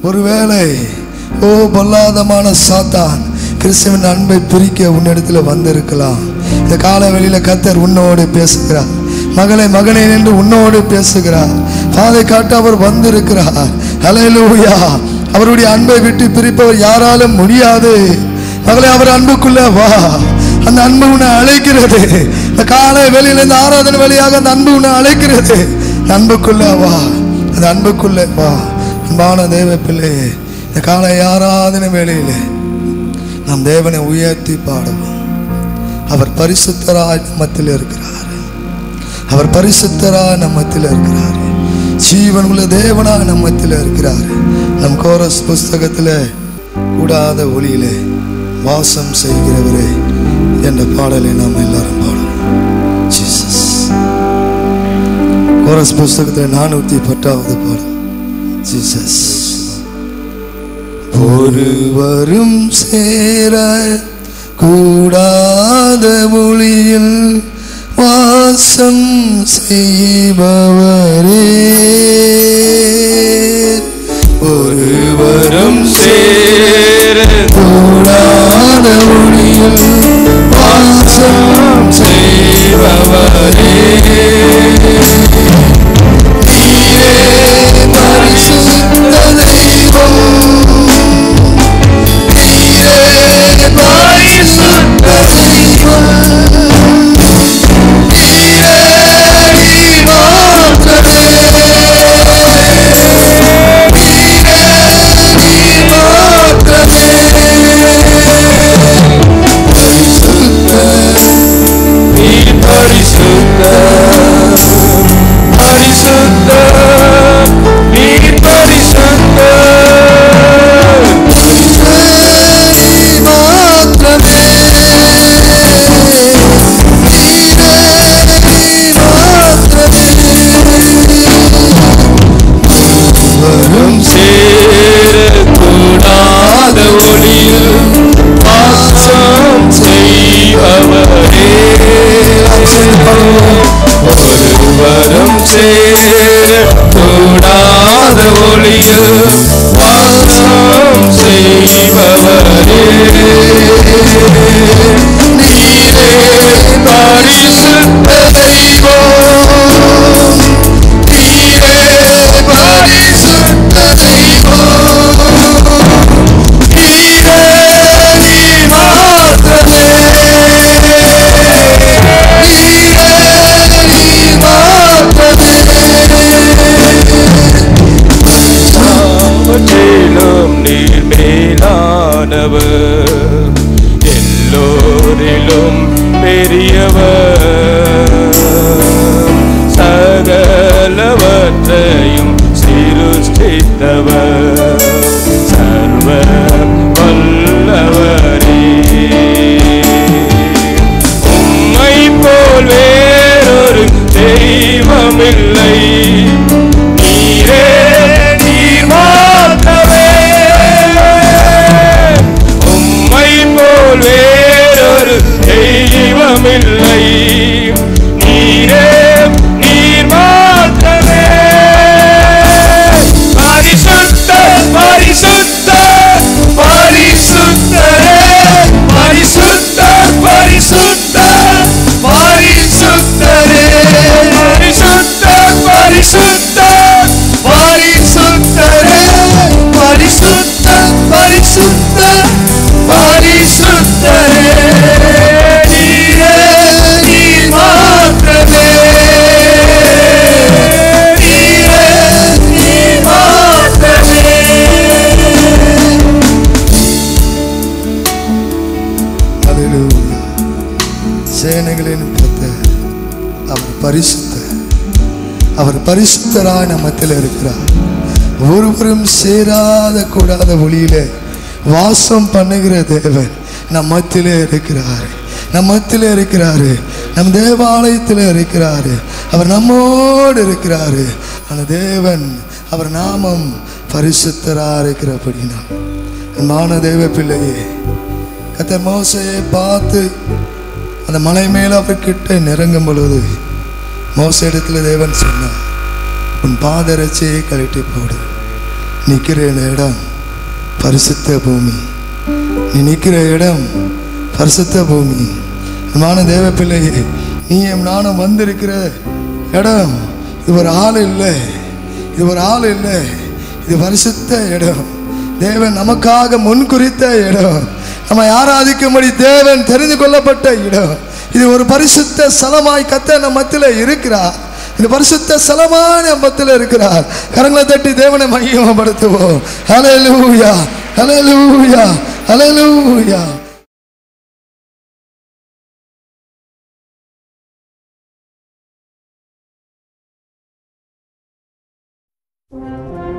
ஒருவேளை ஓ பொல்லாதமான சாத்தான் கிறிஸ்துவின் அன்பை பிரிக்க உன்னிடத்தில் வந்திருக்கலாம் இந்த கால வெளியில கத்தர் உன்னோடு பேசுகிறார் மகளை மகனே என்று உன்னோடு பேசுகிறார் பாதை காட்ட அவர் வந்திருக்கிறார் ஹalleluya அவருடைய அன்பை விட்டு பிரிப்பவர் யாராலும் முடியாது மகளே அவர் அன்புக்குள்ள வா அந்த அன்பு உன்னை அழைக்கிறது இந்த காலை வெளியில இந்த ஆராதனை வழியாக அந்த அன்பு உன்னை அழைக்கிறது அந்த அன்புக்குள்ள வா அந்த அன்புக்குள்ள வா அன்பான தேவ பிள்ளை இந்த காலை ஆராதனை வேளையிலே நாம் தேவனை உயர்த்தி பாடுவோம் அவர் பரிசுத்தராய் நம்மத்தில் இருக்கிறார் அவர் பரிசுத்தராய் நம்மத்தில் இருக்கிறார் ஜீவன் உள்ள தேவனாய் நம்மத்தில் இருக்கிறார் நம் கோரஸ் புஸ்தகத்தில் கூடாத ஒளியிலே வாசம் செய்கிறவரே என்ற பாடலை நாம் எல்லாரும் பாடுவோம் ஜீசஸ் கோரஸ் புஸ்தகத்தில் நானூற்றி பத்தாவது பாடல் ஜீசஸ் ஒருவரும் சேர கூடாத ஒளியில் வாசம் செய்பவரே ஒருவரும் சேர கூடாத ஒளியில் வாசம் செய்பவரே நீரே பரிசுத்த தெய்வம் நீரே பரிசுத்த தெய்வம் நீரே நீ மாத்திரமே நீரே நீ மாத்திரமே பரிசுத்த நீ பரிசுத்த பரிசுத்த நீ பரிசுத்த நீ மாத்திரமே நீரே நீ மாத்திரமே வரும் சேர கூடாத ஒளியில் வாசம் செய்பவரே ஒருவரும் சேர கூடாத ஒளியில் வாசம் செய்பவரே நீரே பரிசுத்த தெய்வம் நீரே பரிசுத்த தெய்வம் நீரே நீ மாத்திரமே நீரே நீ மாத்திரமே அவற்றிலும் நீர் மேலானவர் எல்லோரிலும் பெரியவர் சகலவற்றையும் சிருஷ்டித்தவர் சர்வ வல்லவரே உம்மை போல் வேறொரு தெய்வமில்லை நீரே நீர் மாற்றவே உம்மை போல் வேறொரு தெய்வமில்லை நீரே நீர் மாற்றவே பரிசுத்த பரிசுத்த பரிசுத்தரே பரிசுத்த பரிசுத்த பரிசுத்தரே பரிசுத்த பரிசுத்த பரிசுத்தரே பரிசுத்த பரிசுத்த பரிசுத்தரே நீரே நீ மாத்திரமே நீரே நீ மாத்திரமே அல்லேலூயா சேனைகளின் கர்த்தர் அவர் பரிசுத்த அவர் பரிசுத்தராய் நம்மத்தில் இருக்கிறார் ஒருவரும் சேராத கூடாத ஒளியிலே வாசம் பண்ணுகிற தேவன் நம் மத்தியிலே இருக்கிறார் நம் மத்தியிலே இருக்கிறாரு நம் தேவாலயத்தில் இருக்கிறாரு அவர் நம்மோடு இருக்கிறாரு அந்த தேவன் அவர் நாமம் பரிசுத்தரா இருக்கிறபடினா அன்பான தேவ பிள்ளையே கத்தர் மோசையை பார்த்து அந்த மலை மேல அவர் கிட்ட நெருங்கும் பொழுது மோச இடத்துல தேவன் சொன்னார் உன் பாதரட்சியை கழட்டி போடு நிற்கிற இடம் பரிசுத்த பூமி நீ நிற்கிற இடம் பரிசுத்த பூமி அன்பான தேவ பிள்ளையே நீயும் நானும் வந்திருக்கிற இடம் இது ஒரு ஆள் இல்லை இது ஒரு ஆள் இல்லை இது பரிசுத்த இடம் தேவன் நமக்காக முன்குறித்த இடம் நம்ம ஆராதிக்கும்படி தேவன் தெரிந்து கொள்ளப்பட்ட இடம் இது ஒரு பரிசுத்த ஸ்தலமாய் கத்த நம்ம மத்தியில் இருக்கிறார் இந்த பரிசுத்த ஸ்தலமான மத்தியில் இருக்கிறார் கரங்களை தட்டி தேவனை மையப்படுத்துவோம் ஹalleluya ஹalleluya ஹalleluya Thank